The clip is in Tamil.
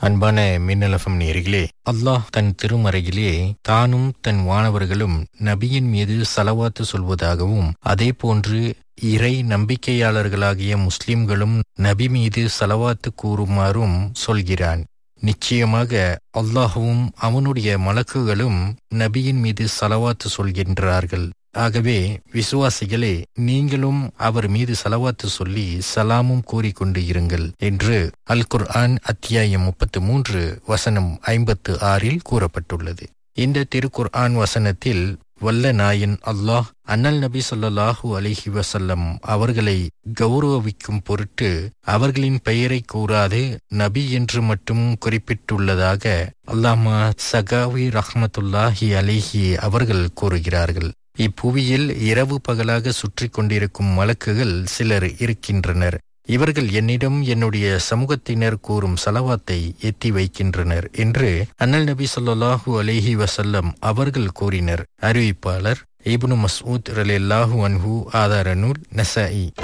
அன்பான மின்னலஃபம் நேர்களே அல்லாஹ் தன் திருமறையிலே தானும் தன் வானவர்களும் நபியின் மீது சலவாத்து சொல்வதாகவும் அதே போன்று இறை நம்பிக்கையாளர்களாகிய முஸ்லிம்களும் நபி மீது சலவாத்து கூறுமாறும் சொல்கிறான் நிச்சயமாக அல்லாஹுவும் அவனுடைய மலக்குகளும் நபியின் மீது சலவாத்து சொல்கின்றார்கள் ஆகவே விசுவாசிகளே நீங்களும் அவர் மீது சலவாத்து சொல்லி சலாமும் கூறிக்கொண்டு இருங்கள் என்று அல் குர்ஆன் அத்தியாயம் முப்பத்து மூன்று வசனம் ஐம்பத்து ஆறில் கூறப்பட்டுள்ளது இந்த திருக்குர்ஆன் வசனத்தில் வல்ல நாயன் அல்லாஹ் அண்ணல் நபி ஸல்லல்லாஹு அலைஹி வஸல்லம் அவர்களை கௌரவிக்கும் பொருட்டு அவர்களின் பெயரை கூறாது நபி என்று மட்டும் குறிப்பிட்டுள்ளதாக அல்லாமா சகாவி ரஹ்மத்துல்லாஹி அலைஹி அவர்கள் கூறுகிறார்கள் இப்புவியில் இரவு பகலாக சுற்றி கொண்டிருக்கும் மலக்குகள் சிலர் இருக்கின்றனர் இவர்கள் என்னிடம் என்னுடைய சமூகத்தினர் கூறும் சலவாத்தை எத்தி வைக்கின்றனர் என்று அண்ணல் நபி சொல்லாஹு அலேஹி வசல்லம் அவர்கள் கூறினர் அறிவிப்பாளர் இப்னு மஸ்ஊத் ரலில்லாஹு அன்ஹு ஆதார நூல் நசாயி